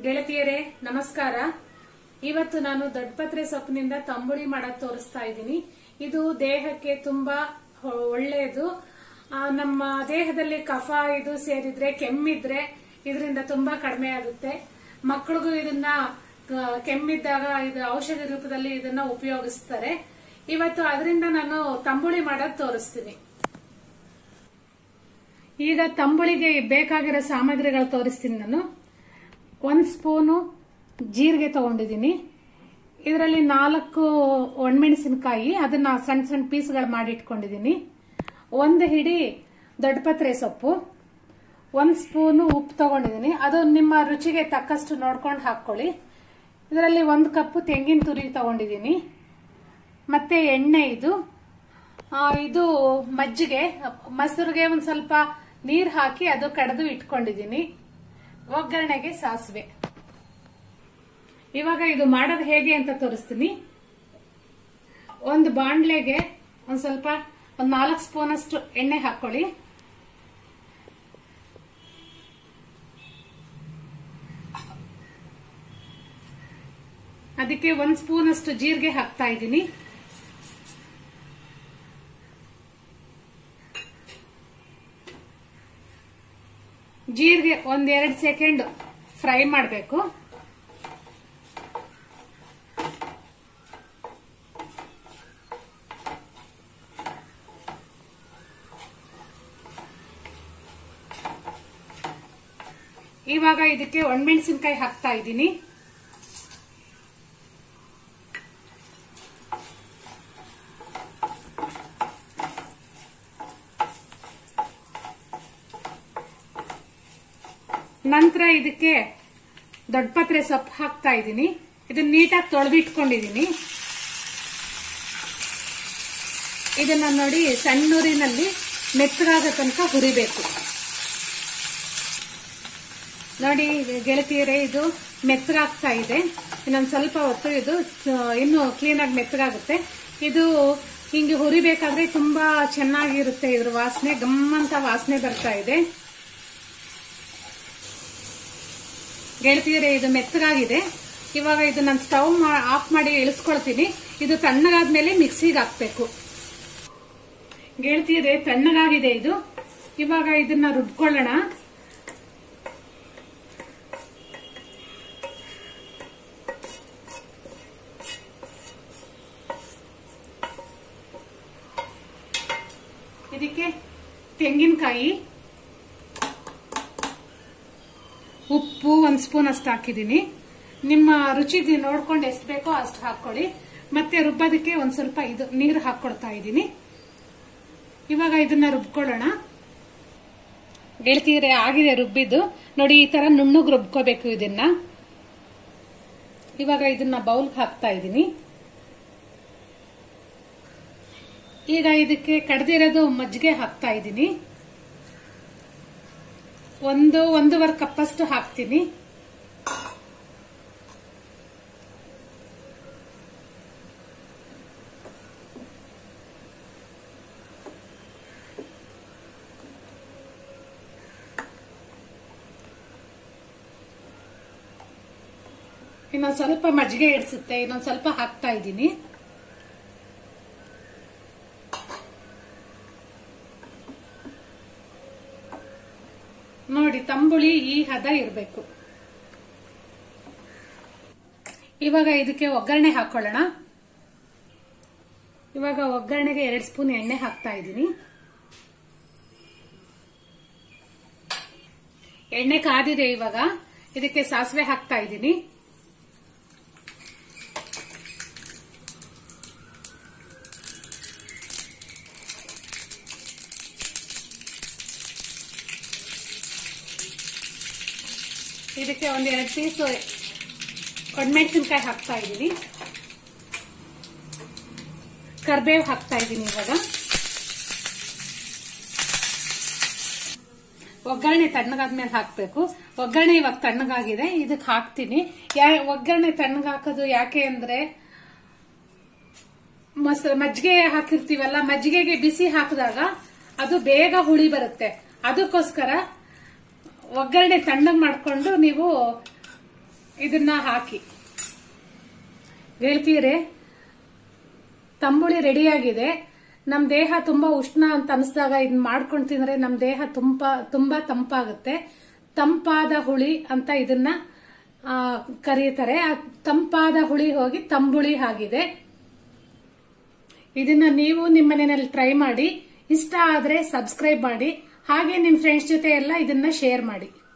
ಗೆಳತಿಯರೇ ನಮಸ್ಕಾರ ಇವತ್ತು ನಾನು ದೊಡ್ಡಪತ್ರೆ ಸೊಪ್ಪಿನಿಂದ ತಂಬುಳಿ ಮಾಡೋದ್ ತೋರಿಸ್ತಾ ಇದ್ದೀನಿ ಇದು ದೇಹಕ್ಕೆ ತುಂಬಾ ಹೊ- ಒಳ್ಳೆಯದು ಆ, ನಮ್ಮ ದೇಹದಲ್ಲಿ ಕಫ ಇದು ಸೇರಿದ್ರೆ ಕೆಮ್ಮಿದ್ರೆ ಇದರಿಂದ ತುಂಬಾ ಕಡಿಮೆ ಆಗುತ್ತೆ ಮಕ್ಕಳಿಗೂ ಇದನ್ನ ಆ, ಕೆಮ್ಮಿದ್ದಾಗ ಇದು ಔಷಧಿ ರೂಪದಲ್ಲಿ ಇದನ್ನ ಉಪಯೋಗಿಸ್ತಾರೆ ಇವತ್ತು ಅದರಿಂದ ನಾನು ತಂಬುಳಿ ಮಾಡೋದ್ ತೋರಿಸ್ತೀನಿ ಈಗ ತಂಬುಳಿಗೆ ಬೇಕಾಗಿರೋ ಸಾಮಗ್ರಿಗಳು ತೋರಿಸ್ತೀನಿ ನಾನು ಒಂದು ಸ್ಪೂನು ಜೀರಿಗೆ ತಗೊಂಡಿದ್ದೀನಿ ಇದರಲ್ಲಿ ನಾಲ್ಕು ಒಣಮೆಣಸಿನಕಾಯಿ ಅದನ್ನ ಸಣ್ಣ ಸಣ್ಣ ಪೀಸ್ಗಳು ಮಾಡಿ ಇಟ್ಕೊಂಡಿದ್ದೀನಿ ಒಂದು ಹಿಡಿ ದೊಡ್ಡಪತ್ರೆ ಸೊಪ್ಪು ಒಂದು ಸ್ಪೂನು ಉಪ್ಪು ತಗೊಂಡಿದ್ದೀನಿ ಅದು ನಿಮ್ಮ ರುಚಿಗೆ ತಕ್ಕಷ್ಟು ನೋಡ್ಕೊಂಡು ಹಾಕ್ಕೊಳ್ಳಿ ಇದರಲ್ಲಿ ಒಂದು ಕಪ್ಪು ತೆಂಗಿನ ತುರಿ ತಗೊಂಡಿದ್ದೀನಿ ಮತ್ತೆ ಎಣ್ಣೆ ಇದು ಆ, ಇದು ಮಜ್ಜಿಗೆ ಮೊಸರಿಗೆ ಒಂದು ಸ್ವಲ್ಪ ನೀರು ಹಾಕಿ ಅದು ಕಡೆದು ಇಟ್ಕೊಂಡಿದ್ದೀನಿ ಒಗ್ಗರಣೆಗೆ ಸಾಸಿವೆ ಇವಾಗ ಇದು ಮಾಡೋದು ಹೇಗೆ ಅಂತ ತೋರಿಸ್ತೀನಿ ಒಂದು ಬಾಂಡ್ಲೆಗೆ ಒಂದ್ ಸ್ವಲ್ಪ ಒಂದ್ ನಾಲ್ಕು ಸ್ಪೂನ್ ಅಷ್ಟು ಎಣ್ಣೆ ಹಾಕೊಳ್ಳಿ ಅದಕ್ಕೆ ಒಂದ್ ಸ್ಪೂನ್ ಅಷ್ಟು ಜೀರಿಗೆ ಹಾಕ್ತಾ ಇದ್ದೀನಿ ಜೀರಿಗೆ ಒಂದೆರಡು ಸೆಕೆಂಡ್ ಫ್ರೈ ಮಾಡಬೇಕು ಇವಾಗ ಇದಕ್ಕೆ ಒಣಮೆಣಸಿನ್ಕಾಯಿ ಹಾಕ್ತಾ ಇದ್ದೀನಿ ನಂತರ ಇದಕ್ಕೆ ದೊಡ್ಡಪತ್ರೆ ಸೊಪ್ಪು ಹಾಕ್ತಾ ಇದ್ದೀನಿ ಇದನ್ನ ನೀಟಾಗಿ ತೊಳೆದಿಟ್ಕೊಂಡಿದ್ದೀನಿ ಇದನ್ನ ನೋಡಿ ಸಣ್ಣೂರಿನಲ್ಲಿ ಮೆತ್ತಗಾಗೋ ತನಕ ಹುರಿಬೇಕು ನೋಡಿ ಗೆಳತಿಯರೇ ಇದು ಮೆತ್ತಗಾಗ್ತಾ ಇದೆ ಇನ್ನೊಂದು ಸ್ವಲ್ಪ ಹೊತ್ತು ಇದು ಆ, ಇನ್ನು ಕ್ಲೀನಾಗಿ ಮೆತ್ತಗಾಗುತ್ತೆ ಇದು ಹಿಂಗೆ ಹುರಿಬೇಕಾದ್ರೆ ತುಂಬಾ ಚೆನ್ನಾಗಿರುತ್ತೆ ಇದ್ರ ವಾಸನೆ ಗಮ್ಮಂತ ವಾಸನೆ ಬರ್ತಾ ಇದೆ ಗೆಳತಿಯರೇ ಇದು ಮೆತ್ತಗಾಗಿದೆ ಇವಾಗ ಇದು ನಾನು ಸ್ಟವ್ ಆಫ್ ಮಾಡಿ ಇಳಿಸ್ಕೊಳ್ತೀನಿ ಇದು ತಣ್ಣಗಾದ್ಮೇಲೆ ಮಿಕ್ಸಿಗೆ ಹಾಕ್ಬೇಕು ಗೆಳತಿಯರೇ ತಣ್ಣಗಾಗಿದೆ ಇದು ಇವಾಗ ಇದನ್ನ ರುಬ್ಕೊಳ್ಳೋಣ ಇದಕ್ಕೆ ತೆಂಗಿನಕಾಯಿ ಉಪ್ಪು ಒಂದ್ ಸ್ಪೂನ್ ಅಷ್ಟು ಹಾಕಿದ್ದೀನಿ ನಿಮ್ಮ ರುಚಿ ನೋಡ್ಕೊಂಡು ಎಷ್ಟು ಬೇಕೋ ಅಷ್ಟು ಹಾಕೊಳ್ಳಿ ಮತ್ತೆ ರುಬ್ಬೋದಕ್ಕೆ ಒಂದ್ ಸ್ವಲ್ಪ ಇದು ನೀರು ಹಾಕೊಡ್ತಾ ಇದ್ದೀನಿ ಇವಾಗ ಇದನ್ನ ರುಬ್ಕೊಳ್ಳೋಣ ಗೆಳತಿಯರೇ ಆಗಿದೆ ರುಬ್ಬಿದ್ದು ನೋಡಿ ಈ ತರ ನುಣ್ಣಗ್ ರುಬ್ಕೋಬೇಕು ಇದನ್ನ ಇವಾಗ ಇದನ್ನ ಬೌಲ್ಗೆ ಹಾಕ್ತಾ ಇದ್ದೀನಿ ಈಗ ಇದಕ್ಕೆ ಕಡ್ದಿರೋದು ಮಜ್ಜಿಗೆ ಹಾಕ್ತಾ ಇದ್ದೀನಿ ಒಂದು ಒಂದೂವರೆ ಕಪ್ಪಷ್ಟು ಹಾಕ್ತೀನಿ ಇನ್ನೊಂದ್ ಸ್ವಲ್ಪ ಮಜ್ಜಿಗೆ ಇಡ್ಸುತ್ತೆ ಇನ್ನೊಂದ್ ಸ್ವಲ್ಪ ಹಾಕ್ತಾ ಇದ್ದೀನಿ ನೋಡಿ ತಂಬುಳಿ ಈ ಹದ ಇರಬೇಕು ಇವಾಗ ಇದಕ್ಕೆ ಒಗ್ಗರಣೆ ಹಾಕೊಳ್ಳೋಣ ಇವಾಗ ಒಗ್ಗರಣೆಗೆ ಎರಡು ಸ್ಪೂನ್ ಎಣ್ಣೆ ಹಾಕ್ತಾ ಇದ್ದೀನಿ ಎಣ್ಣೆ ಕಾದಿದೆ ಇವಾಗ ಇದಕ್ಕೆ ಸಾಸಿವೆ ಹಾಕ್ತಾ ಇದ್ದೀನಿ ಇದಕ್ಕೆ ಒಂದ್ ಎರಡು ಪೀಸ್ ಒಣಮೆಣಸಿನ್ಕಾಯಿ ಹಾಕ್ತಾ ಇದ್ದೀನಿ ಕರ್ಬೇವು ಹಾಕ್ತಾ ಇದ್ದೀನಿ ಇವಾಗ ಒಗ್ಗರಣೆ ತಣ್ಣಗಾದ್ಮೇಲೆ ಹಾಕ್ಬೇಕು ಒಗ್ಗರಣೆ ಇವಾಗ ತಣ್ಣಗಾಗಿದೆ ಇದಕ್ಕೆ ಹಾಕ್ತೀನಿ ಯಾ- ಒಗ್ಗರಣೆ ತಣ್ಣಗಾಕೋದು ಯಾಕೆ ಅಂದ್ರೆ ಮೊಸ ಮಜ್ಜಿಗೆ ಹಾಕಿರ್ತೀವಲ್ಲ ಮಜ್ಜಿಗೆಗೆ ಬಿಸಿ ಹಾಕಿದಾಗ ಅದು ಬೇಗ ಹುಳಿ ಬರುತ್ತೆ ಅದಕ್ಕೋಸ್ಕರ ಒಗ್ಗರಣೆ ತಣ್ಣಗ್ ಮಾಡ್ಕೊಂಡು ನೀವು ಇದನ್ನ ಹಾಕಿ ಗೆಳತಿಯರೇ ತಂಬುಳಿ ರೆಡಿಯಾಗಿದೆ ನಮ್ಮ ದೇಹ ತುಂಬಾ ಉಷ್ಣ ಅಂತ ಅನಿಸಿದಾಗ ಇದನ್ನ ಮಾಡ್ಕೊಂಡು ತಿಂದ್ರೆ ನಮ್ಮ ದೇಹ ತುಂಬಾ ತುಂಬಾ ತಂಪಾಗುತ್ತೆ ತಂಪಾದ ಹುಳಿ ಅಂತ ಇದನ್ನ ಆ, ಕರೀತಾರೆ ಆ ತಂಪಾದ ಹುಳಿ ಹೋಗಿ ತಂಬುಳಿ ಆಗಿದೆ ಇದನ್ನ ನೀವು ನಿಮ್ಮ ಮನೆಯಲ್ಲಿ ಟ್ರೈ ಮಾಡಿ ಇಷ್ಟ ಆದ್ರೆ ಸಬ್ಸ್ಕ್ರೈಬ್ ಮಾಡಿ ಹಾಗೆ ನಿಮ್ಮ ಫ್ರೆಂಡ್ಸ್ ಜೊತೆ ಎಲ್ಲ ಇದನ್ನ ಶೇರ್ ಮಾಡಿ